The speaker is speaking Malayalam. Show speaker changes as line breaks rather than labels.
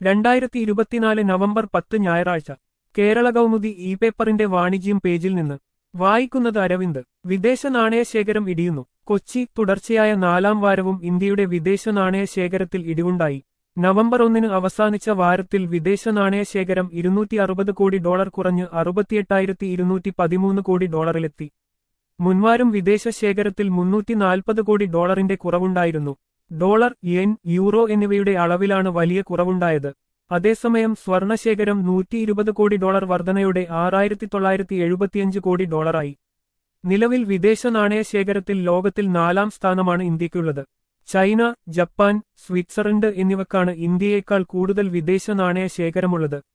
രണ്ടായിരത്തി ഇരുപത്തിനാല് നവംബർ പത്ത് ഞായറാഴ്ച കേരള കൗമുദി ഇ പേപ്പറിന്റെ വാണിജ്യം പേജിൽ നിന്ന് വായിക്കുന്നത് അരവിന്ദ് വിദേശ നാണയശേഖരം ഇടിയുന്നു കൊച്ചി തുടർച്ചയായ നാലാം വാരവും ഇന്ത്യയുടെ വിദേശ നാണയശേഖരത്തിൽ ഇടിവുണ്ടായി നവംബർ ഒന്നിന് അവസാനിച്ച വാരത്തിൽ വിദേശ നാണയശേഖരം ഇരുന്നൂറ്റി അറുപത് കോടി ഡോളർ കുറഞ്ഞ് അറുപത്തിയെട്ടായിരത്തി ഇരുന്നൂറ്റി പതിമൂന്ന് കോടി ഡോളറിലെത്തി മുൻവാരം വിദേശ ശേഖരത്തിൽ മുന്നൂറ്റി നാൽപ്പത് കോടി ഡോളറിന്റെ കുറവുണ്ടായിരുന്നു ഡോളർ യെൻ യൂറോ എന്നിവയുടെ അളവിലാണ് വലിയ കുറവുണ്ടായത് അതേസമയം സ്വർണശേഖരം നൂറ്റി ഇരുപത് കോടി ഡോളർ വർധനയോടെ ആറായിരത്തി തൊള്ളായിരത്തി എഴുപത്തിയഞ്ച് കോടി ഡോളറായി നിലവിൽ വിദേശ നാണയശേഖരത്തിൽ ലോകത്തിൽ നാലാം സ്ഥാനമാണ് ഇന്ത്യക്കുള്ളത് ചൈന ജപ്പാൻ സ്വിറ്റ്സർലൻഡ് എന്നിവക്കാണ് ഇന്ത്യയേക്കാൾ കൂടുതൽ വിദേശ നാണയ ശേഖരമുള്ളത്